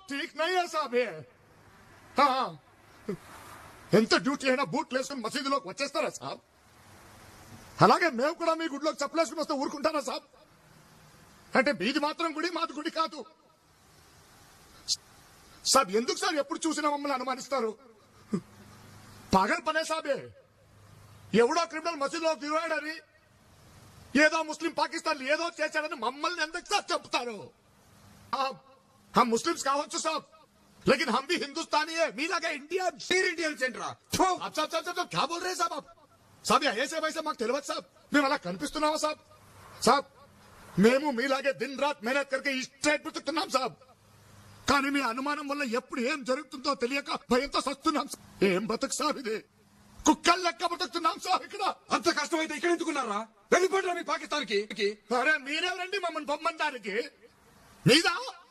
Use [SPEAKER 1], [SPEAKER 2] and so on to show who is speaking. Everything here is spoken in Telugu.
[SPEAKER 1] ఠీక్ నయ్యా సాబ్ ఏ हाँ, ఎంత డ్యూటీ అయినా బూట్లు వేసుకుని మసీదులోకి వచ్చేస్తారా సాబ్ అలాగే మేము కూడా మీ గుడిలోకి చెప్పలేసుకుని వస్తే ఊరుకుంటారా సాబ్ అంటే మీది మాత్రం గుడి మాది గుడి కాదు సాబ్ ఎందుకు సార్ ఎప్పుడు చూసినా మమ్మల్ని అనుమానిస్తారు పగల్ పనే సాబే ఎవడో క్రిమినల్ మసీదులో దిగాడని ఏదో ముస్లిం పాకిస్తాన్ ఏదో చేశాడని మమ్మల్ని ఎందుకు సార్ చెప్తారు आप- हम मुस्लिम्स కావచ్చు సాబ్ लेकिन हम भी हिंदुस्तानी है మీలాగా ఇండియన్
[SPEAKER 2] మీరు ఇండియన్స్ ఏంట్రా థూ.
[SPEAKER 1] आप साहब साहब साहब क्या बोल रहे हैं साहब आप साहब ये ऐसे वैसे మాకు తెలియదు సాబ్ మేము అలా కనిపిస్తున్నామా సాబ్ సాబ్ మేము మీలాగే దిన్ రాత్ మెహనత్ కరికే ఈ స్ట్రైట్ బతుకుతున్నాం సాబ్ కానీ మీ అనుమానం వల్ల ఎప్పుడు ఏం జరుగుతుందో తెలియక భయంతో సస్తున్నాం సాబ్. ఏం బతుకు సాబ్ ఇది కుక్కలు లెక్క బతుకుతున్నాం సాబ్ ఇక్కడ
[SPEAKER 2] అంత కష్టమైతే ఇక్కడ ఎందుకున్నారా వెళ్ళిపోండి మీ పాకిస్తాన్ కి
[SPEAKER 1] అరే మీరెవరండి మమ్మల్ని పొమ్మంటానికి మీదా